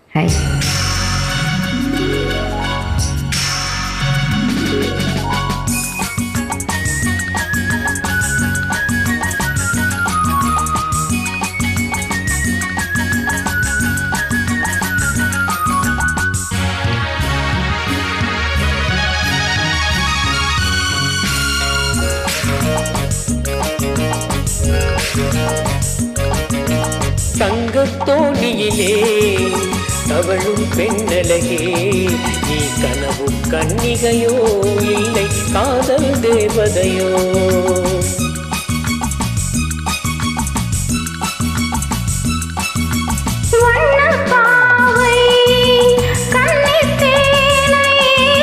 Hi தங்கத்தோணியிலே தவழும் பெண்ணழகே நீ கனவு கன்னிகையோ இல்லை காதல் தேவதையோ வண்ணப்பாவை கண்ணித் தேனை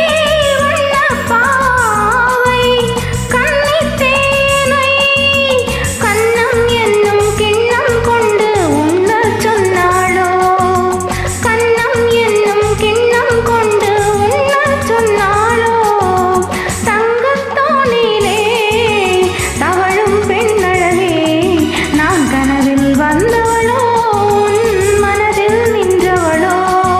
வண்ணப்பாவை கண்ணித் தேனை கண்ணம் என்னும் கிண்ணம் கொண்டு உண்ணச் சொன்னாளோ கண்ணம் என்னும் கிண்ணம் கொண்டு உண்ணச் சொன்னாளோ தங்கத்தோணிலே தவழும் பெண்ணழகே நான் கனவில் வந்தவளோ உன் மனதில் நின்றவளோ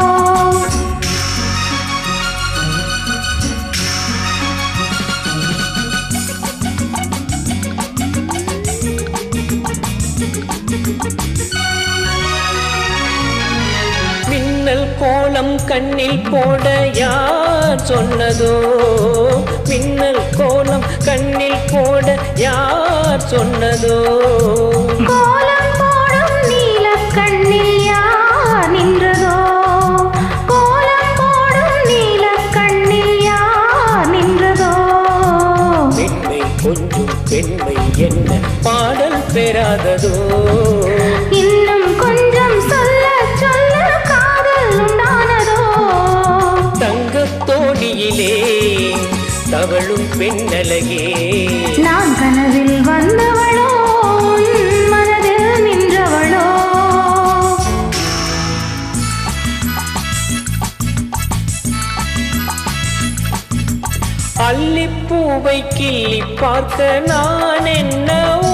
மின்னல் கோலம் கண்ணில் போட யார் சொன்னதோ மின்னல் கோலம் கண்ணில் போட யார் சொன்னதோ கோலம் போடும் நீலக் கண்ணில் யார் நின்றதோ கோலம் போடும் நீலக் கண்ணில் யார் நின்றதோ பெண்மை கொஞ்சம் பெண்மை என்ன பாடல் பெறாததோ இன்னும் கொஞ்சம் சொல்ல சொல்ல காதல் உண்டானதோ தங்கத்தோணியிலே தவழும் பெண்ணழகே நான் கனவில் வந்தவளோ உன் மனதில் நின்றவளோ அல்லிப்பூவை கிள்ளி பார்க்க நான் என்னவோ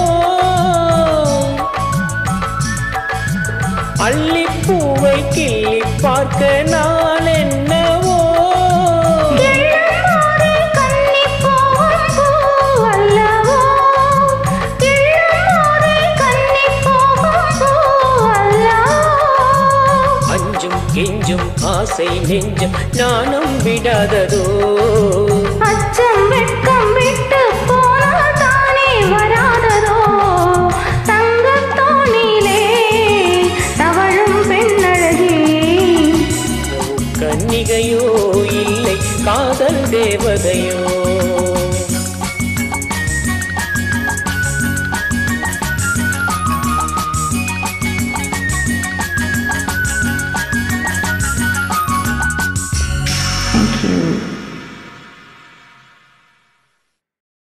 அல்லிப்பூவை கிள்ளி பார்க்க நான் என்னவோ கிள்ளும்போதே கன்னிப் போகும் பூவல்லவோ? கிள்ளும்போதே கன்னிப் போகும் பூவல்லவோ? அஞ்சும் கெஞ்சும் ஆசை நெஞ்சம் நானும் விடாததோ அச்சம் வெட்கம் விட்டு போனால் தானே வராததோ? தங்கத்தோணிலே தவழும் பெண்ணழகே கன்னிகையோ இல்லை காதல் தேவதையோ